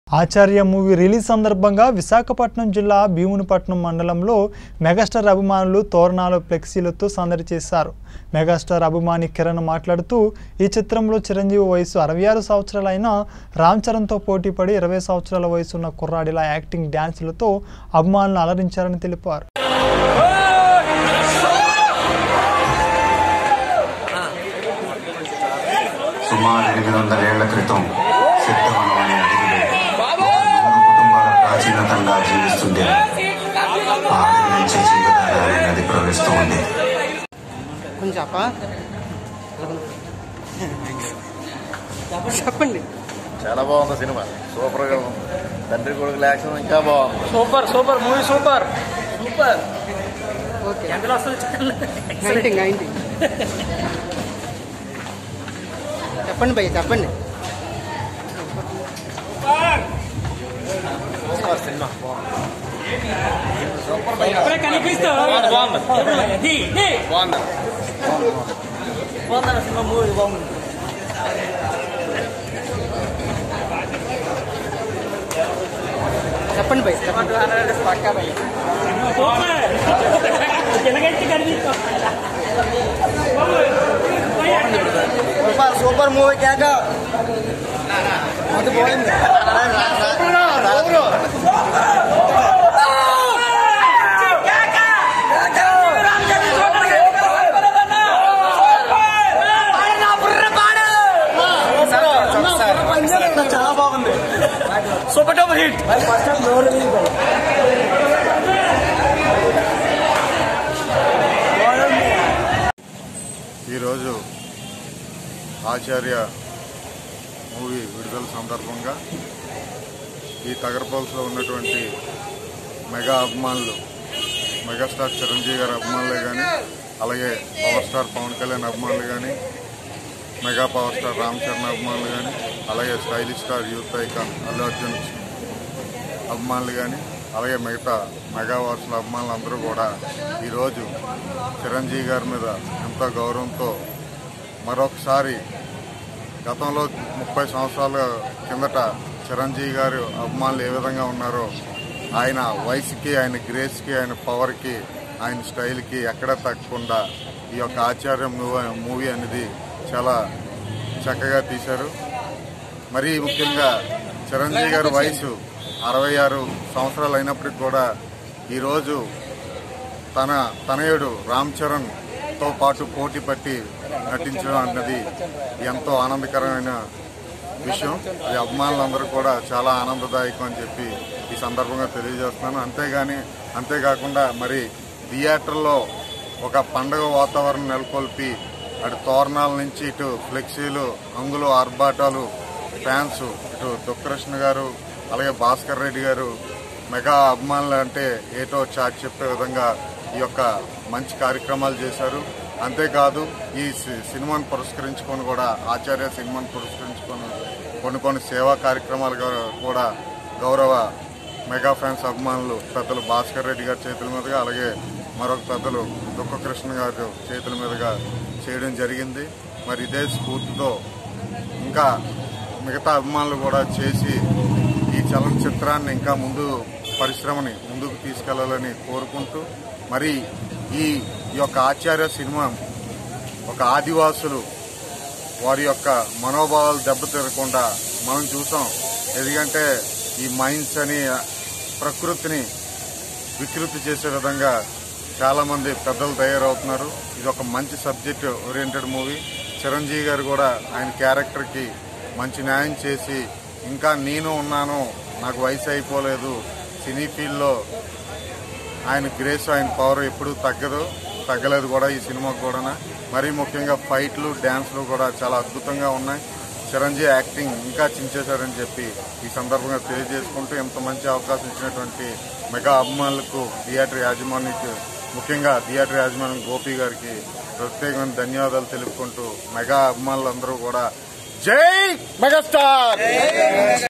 ఆచార్య movie release సందర్భంగా విశాఖపట్నం జిల్లా భీమునిపట్నం మండలంలో మెగాస్టార్ అభిమానులు తోరణాలు ఫ్లెక్సీలతో సందడి చేశారు మెగాస్టార్ అభిమాని కిరణ్ మాట్లాడుతూ ఈ చిత్రంలో చిరంజీవి వయసు అరవై ఆరు సంవత్సరాలైన రామ్ చరణ్తో పోటీపడి ఇరవై సంవత్సరాల వయసు ఉన్న కుర్రాడిలా యాక్టింగ్ డ్యాన్సులతో అభిమానులు అలరించారని తెలిపారు సుమారు ఎనిమిది వందల ఏళ్ల క్రితం సిద్ధవనం అనే అడవిలో ఒక నూరు కుటుంబాల ప్రాచీనతంగా జీవిస్తుండే ఆ అడవి నుంచి జీవధార అనే నది ప్రవహిస్తూ ఉంది కొంచెం చెప్పా చెప్పండి చాలా బాగుంది సినిమా సూపర్ గా ఉంది తండ్రి కొడుకు యాక్షన్ ఇంకా బాగుంది super super movie super super okay ఎంతలో వస్తుంది నైన్టీ నైన్టీ చెప్పండి భయ్య చెప్పండి సూపర్ సినిమా ఇప్పుడే కనిపిస్తా బాగుంది బాగుంది బాగుంది సినిమా మూవీ బాగుంది చెప్పండి భయ్య చెప్పండి ఎలాగైతే కనిపిస్తా సూపర్ సూపర్ మూవీ కేక అది పోయింది చాలా బాగుంది సూపర్ డబుల్ హిట్ ఈరోజు ఆచార్య మూవీ విడుదల సందర్భంగా ఈ తగరపల్స్లో ఉన్నటువంటి మెగా అభిమానులు మెగాస్టార్ చిరంజీవి గారి అభిమానులే కానీ అలాగే పవర్ స్టార్ పవన్ కళ్యాణ్ అభిమానులు కానీ mega power star Ram Charan అభిమానులు కానీ అలాగే stylish star youth icon Allu Arjun అభిమానులు కానీ అలాగే మిగతా మెగా వార్సుల అభిమానులు అందరూ కూడా ఈరోజు చిరంజీవి గారి మీద ఎంతో గౌరవంతో మరొకసారి గతంలో ముప్పై సంవత్సరాల కిందట చిరంజీవి గారు అభిమానులు ఏ విధంగా ఉన్నారో ఆయన వయసుకి ఆయన గ్రేస్కి ఆయన పవర్కి ఆయన స్టైల్కి ఎక్కడ తగ్గకుండా ఈ యొక్క ఆచార్య మూవీ మూవీ అనేది చాలా చక్కగా తీశారు మరీ ముఖ్యంగా చిరంజీవి గారి వయసు అరవై ఆరు సంవత్సరాలు అయినప్పటికి కూడా ఈరోజు తన తనయుడు రామ్ చరణ్తో పాటు పోటీ పట్టి నటించడం అన్నది ఎంతో ఆనందకరమైన విషయం అది అభిమానులందరూ కూడా చాలా ఆనందదాయకం అని చెప్పి ఈ సందర్భంగా తెలియజేస్తున్నాను అంతేగాని అంతేకాకుండా మరి థియేటర్లో ఒక పండగ వాతావరణం నెలకొల్పి అటు తోరణాల నుంచి ఇటు ఫ్లెక్సీలు అంగులు ఆర్భాటాలు ఫ్యాన్స్ ఇటు దుక్కృష్ణ గారు అలాగే భాస్కర్ రెడ్డి గారు మెగా అభిమానులు అంటే ఏటో చాటి చెప్పే విధంగా ఈ యొక్క మంచి కార్యక్రమాలు చేశారు అంతేకాదు ఈ సి- సినిమాను పురస్కరించుకొని కూడా ఆచార్య సినిమాను పురస్కరించుకొని కొన్ని కొన్ని సేవా కార్యక్రమాలు గా- కూడా గౌరవ మెగా ఫ్యాన్స్ అభిమానులు పెద్దలు భాస్కర్ రెడ్డి గారి చేతుల మీదుగా అలాగే మరొక పెద్దలు దుఃఖ కృష్ణ గారి చేతుల మీదుగా చేయడం జరిగింది మరి ఇదే స్ఫూర్తితో ఇంకా మిగతా అభిమానులు కూడా చేసి ఈ చలనచిత్రాన్ని ఇంకా ముందు పరిశ్రమని ముందుకు తీసుకెళ్లాలని కోరుకుంటూ మరి ఈ ఈ యొక్క ఆచార్య సినిమా ఒక ఆదివాసులు వారి యొక్క మనోభావాలు దెబ్బతిరగకుండా మనం చూసాం ఎందుకంటే ఈ మైన్స్ అని ప్రకృతిని వికృతి చేసే విధంగా చాలా మంది పెద్దలు తయారవుతున్నారు ఇది ఒక మంచి సబ్జెక్ట్ ఓరియంటెడ్ మూవీ చిరంజీవి గారు కూడా ఆయన క్యారెక్టర్కి మంచి న్యాయం చేసి ఇంకా నేను ఉన్నాను నాకు వయసు అయిపోలేదు సినీ ఫీల్డ్లో ఆయన గ్రేస్ ఆయన పవర్ ఎప్పుడూ తగ్గదు తగ్గలేదు కూడా ఈ సినిమాకు కూడా మరీ ముఖ్యంగా ఫైట్లు డ్యాన్స్లు కూడా చాలా అద్భుతంగా ఉన్నాయి చిరంజీవి యాక్టింగ్ ఇంకా చించేశారని చెప్పి ఈ సందర్భంగా తెలియజేసుకుంటూ ఎంత మంచి అవకాశం ఇచ్చినటువంటి మెగా అభిమానులకు థియేటర్ యాజమాన్యకి ముఖ్యంగా థియేటర్ యాజమాన్యం గోపి గారికి ప్రత్యేకమైన ధన్యవాదాలు తెలుపుకుంటూ మెగా అభిమానులందరూ కూడా జై మెగాస్టార్